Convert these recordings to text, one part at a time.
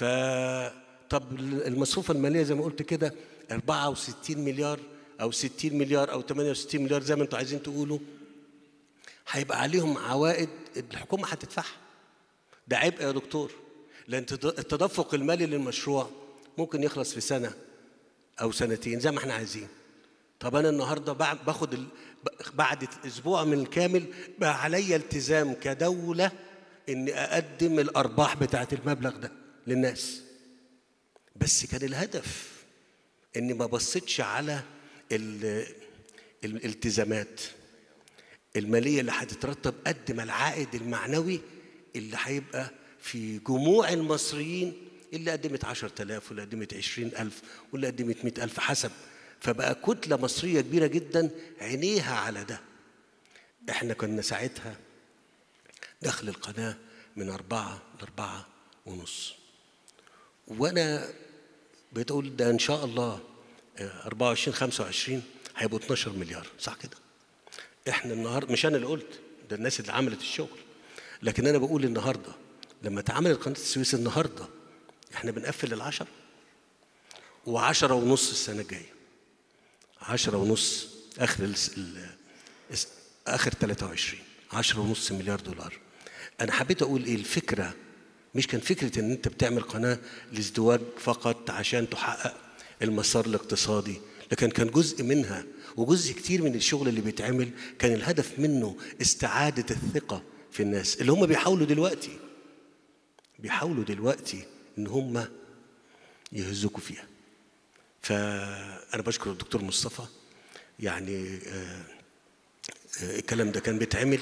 ف طب المصروفه الماليه زي ما قلت كده 64 مليار او 60 مليار او 68 مليار زي ما انتوا عايزين تقولوا هيبقى عليهم عوائد الحكومه هتدفعها ده عبء يا دكتور لان تد- التدفق المالي للمشروع ممكن يخلص في سنه او سنتين زي ما احنا عايزين طب انا النهارده بع- باخد ال... ب- بعد اسبوع من الكامل بقى عليا التزام كدوله اني اقدم الارباح بتاعه المبلغ ده للناس بس كان الهدف اني ما بصيتش على ال... الالتزامات الماليه اللي هتترتب قد ما العائد المعنوي اللي هيبقى في جموع المصريين اللي قدمت 10000 واللي قدمت 20000 واللي قدمت 100000 حسب فبقى كتله مصريه كبيره جدا عينيها على ده احنا كنا ساعتها دخل القناه من أربعة لأربعة ونص وانا بتقول ده ان شاء الله آه، 24 25 هيبقوا 12 مليار صح كده احنا النهارده مش انا اللي قلت ده الناس اللي عملت الشغل لكن انا بقول النهارده لما اتعملت قناه السويس النهارده احنا بنقفل العشرة وعشرة ونص السنة الجاية عشرة ونص آخر ال ال آخر 23 عشرة ونص مليار دولار أنا حبيت أقول إيه الفكرة مش كان فكرة إن أنت بتعمل قناة لازدواج فقط عشان تحقق المسار الاقتصادي لكن كان جزء منها وجزء كتير من الشغل اللي بيتعمل كان الهدف منه استعادة الثقة في الناس اللي هم بيحاولوا دلوقتي بيحاولوا دلوقتي ان هم يهزكوا فيها فانا بشكر الدكتور مصطفى يعني آه، آه، الكلام ده كان بيتعمل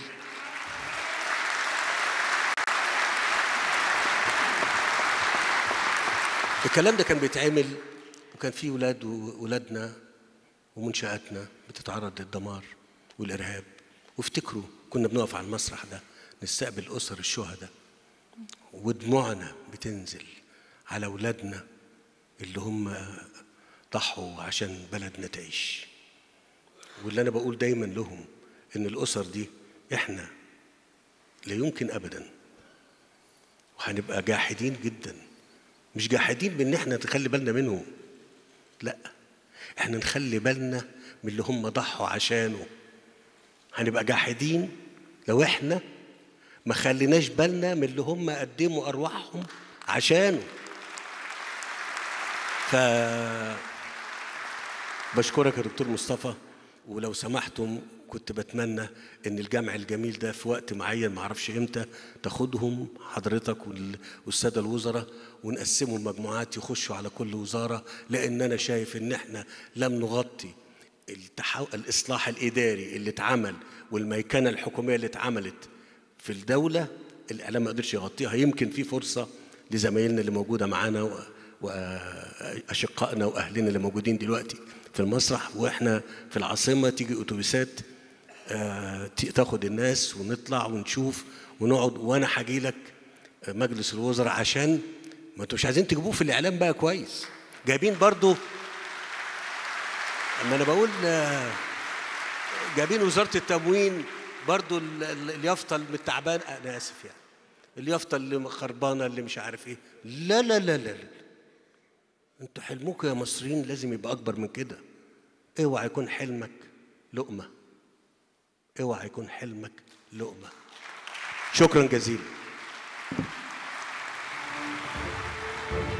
الكلام ده كان بيتعمل وكان في ولاد وولادنا ومنشآتنا بتتعرض للدمار والإرهاب وافتكروا كنا بنقف على المسرح ده نستقبل أسر الشهداء ودموعنا بتنزل على أولادنا اللي هم ضحوا عشان بلدنا تعيش واللي أنا بقول دايما لهم إن الأسر دي إحنا لا يمكن أبدا وهنبقى جاحدين جدا مش جاحدين بإن إحنا نخلي بالنا منهم لا إحنا نخلي بالنا من اللي هم ضحوا عشانه هنبقى جاحدين لو إحنا ما خليناش بالنا من اللي هم قدموا ارواحهم عشانه ف بشكرك يا دكتور مصطفى ولو سمحتم كنت بتمنى ان الجمع الجميل ده في وقت معين ما اعرفش امتى تاخدهم حضرتك وال- والساده الوزراء ونقسمهم مجموعات يخشوا على كل وزاره لان انا شايف ان احنا لم نغطي التحو... الاصلاح الاداري اللي اتعمل والميكنه الحكوميه اللي اتعملت في الدوله الاعلام ما قدرش يغطيها يمكن في فرصه لزمايلنا اللي موجوده معانا و... واشقائنا واهلنا اللي موجودين دلوقتي في المسرح واحنا في العاصمه تيجي اتوبيسات آه، ت- تاخد الناس ونطلع ونشوف ونقعد وانا هاجي لك آه، مجلس الوزراء عشان ما انتوا مش عايزين تجيبوه في الاعلام بقى كويس جايبين برضو اما انا بقول آه، جايبين وزاره التموين برضو ال- ال- اليافطه المتعبان انا اسف يعني اليافطه اللي خربانه اللي مش عارف ايه لا لا لا لا, لا. انتوا حلمكم يا مصريين لازم يبقى اكبر من كده اوعى يكون حلمك لقمه اوعى يكون حلمك لقمه شكرا جزيلا